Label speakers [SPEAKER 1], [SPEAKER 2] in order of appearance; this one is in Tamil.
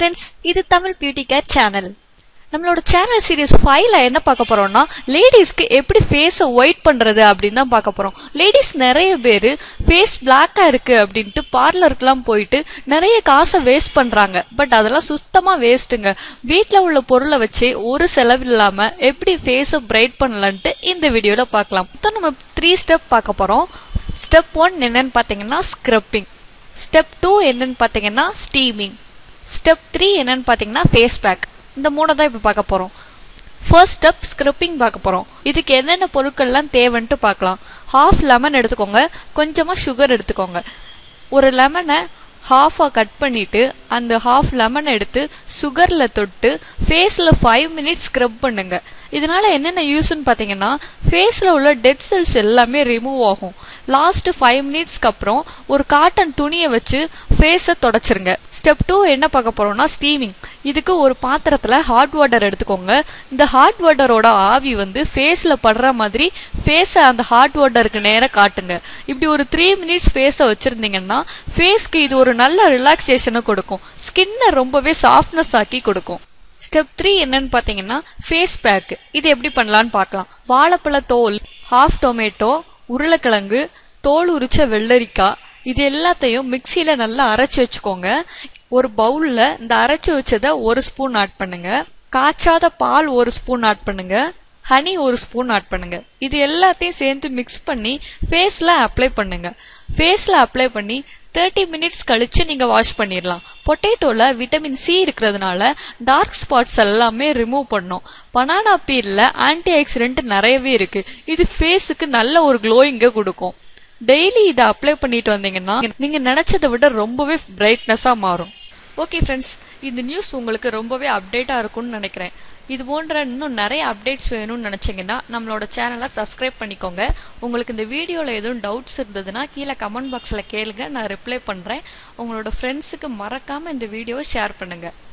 [SPEAKER 1] ஃப்ரெண்ட்ஸ் இது தமிழ் பியூட்டி கேர் சேனல் நம்மளோட சேனல் சீரிஸ் ஃபைவ்ல என்ன பார்க்க போறோம்னா லேடிஸ்க்கு எப்படி ஃபேஸை ஒயிட் பண்றது அப்படின்னு தான் பார்க்க போறோம் லேடிஸ் நிறைய பேர் ஃபேஸ் பிளாக்கா இருக்கு அப்படின்ட்டு பார்லருக்குலாம் போயிட்டு நிறைய காசை வேஸ்ட் பண்றாங்க பட் அதெல்லாம் சுத்தமா வேஸ்ட்டுங்க வீட்ல உள்ள பொருளை வச்சு ஒரு செலவு இல்லாம எப்படி ஃபேஸை பிரைட் பண்ணலான்ட்டு இந்த வீடியோல பார்க்கலாம் மொத்தம் நம்ம த்ரீ ஸ்டெப் பார்க்க போறோம் ஸ்டெப் ஒன் என்னன்னு பார்த்தீங்கன்னா ஸ்க்ரப்பிங் ஸ்டெப் டூ என்னன்னு பார்த்தீங்கன்னா ஸ்டீமிங் ஸ்டெப் த்ரீ என்னன்னு பார்த்தீங்கன்னா ஃபேஸ் பேக் இந்த மூணை தான் இப்போ பார்க்க போகிறோம் ஃபர்ஸ்ட் ஸ்டெப் ஸ்க்ரப்பிங் பார்க்க போகிறோம் இதுக்கு என்னென்ன பொருட்கள்லாம் தேவைன்ட்டு பார்க்கலாம் ஹாஃப் லெமன் எடுத்துக்கோங்க கொஞ்சமாக சுகர் எடுத்துக்கோங்க ஒரு லெமனை ஹாஃபாக கட் பண்ணிட்டு அந்த ஹாஃப் லெமனை எடுத்து சுகரில் தொட்டு ஃபேஸில் ஃபைவ் மினிட்ஸ் ஸ்க்ரப் பண்ணுங்க இதனால என்னென்ன யூஸ்ன்னு பார்த்தீங்கன்னா ஃபேஸில் உள்ள டெட் செல்ஸ் எல்லாமே ரிமூவ் ஆகும் லாஸ்ட் ஃபைவ் மினிட்ஸ்க்கு அப்புறம் ஒரு காட்டன் துணியை வச்சு ஃபேஸை தொடச்சிருங்க ஸ்டெப் டூ என்ன பார்க்க போறோம்னா ஸ்டீமிங் இதுக்கு ஒரு பாத்திரத்தில் ஹாட் வாட்டர் எடுத்துக்கோங்க இந்த ஹாட் வாட்டரோட ஆவி வந்து ஃபேஸில் படுற மாதிரி ஃபேஸை அந்த ஹாட் வாட்டருக்கு நேராக காட்டுங்க இப்படி ஒரு த்ரீ மினிட்ஸ் ஃபேஸை வச்சிருந்தீங்கன்னா ஃபேஸ்க்கு இது ஒரு நல்ல ரிலாக்ஸேஷனை கொடுக்கும் ஸ்கின்னை ரொம்பவே சாஃப்ட்னஸ் ஆக்கி கொடுக்கும் ஸ்டெப் த்ரீ என்னன்னு பார்த்தீங்கன்னா ஃபேஸ் பேக் இது எப்படி பண்ணலான்னு பார்க்கலாம் வாழைப்பழ தோல் ஹாஃப் டொமேட்டோ உருளைக்கிழங்கு தோல் உரிச்ச வெள்ளரிக்காய் இது எல்லாத்தையும் மிக்சியில நல்லா அரைச்சு வச்சுக்கோங்க ஒரு பவுல்ல இந்த அரைச்சு வச்சத ஒரு ஸ்பூன் ஆட் பண்ணுங்க காய்ச்சாத பால் ஒரு ஸ்பூன் ஆட் பண்ணுங்க ஹனி ஒரு ஸ்பூன் ஆட் பண்ணுங்க இது எல்லாத்தையும் சேர்த்து மிக்ஸ் பண்ணி ஃபேஸ்ல அப்ளை பண்ணுங்க ஃபேஸ்ல அப்ளை பண்ணி தேர்ட்டி மினிட்ஸ் கழிச்சு நீங்க வாஷ் பண்ணிடலாம் பொட்டேட்டோல விட்டமின் சி இருக்கிறதுனால டார்க் ஸ்பாட்ஸ் எல்லாமே ரிமூவ் பண்ணும் பனானா பீல்ல ஆன்டி ஆக்சிடென்ட் நிறையவே இருக்கு இது ஃபேஸுக்கு நல்ல ஒரு க்ளோயிங்க கொடுக்கும் டெய்லி இதை அப்ளை பண்ணிட்டு வந்தீங்கன்னா நீங்க நினைச்சதை விட ரொம்பவே பிரைட்னஸா மாறும் ஓகே ஃப்ரெண்ட்ஸ் இந்த நியூஸ் உங்களுக்கு ரொம்பவே அப்டேட்டா இருக்கும்னு நினைக்கிறேன் இது போன்ற இன்னும் நிறைய அப்டேட்ஸ் வேணும்னு நினைச்சீங்கன்னா நம்மளோட சேனலை சப்ஸ்கிரைப் பண்ணிக்கோங்க உங்களுக்கு இந்த வீடியோவில் எதுவும் டவுட்ஸ் இருந்ததுன்னா கீழே கமெண்ட் பாக்ஸில் கேளுங்க நான் ரிப்ளை பண்ணுறேன் உங்களோட ஃப்ரெண்ட்ஸுக்கு மறக்காமல் இந்த வீடியோவை ஷேர் பண்ணுங்கள்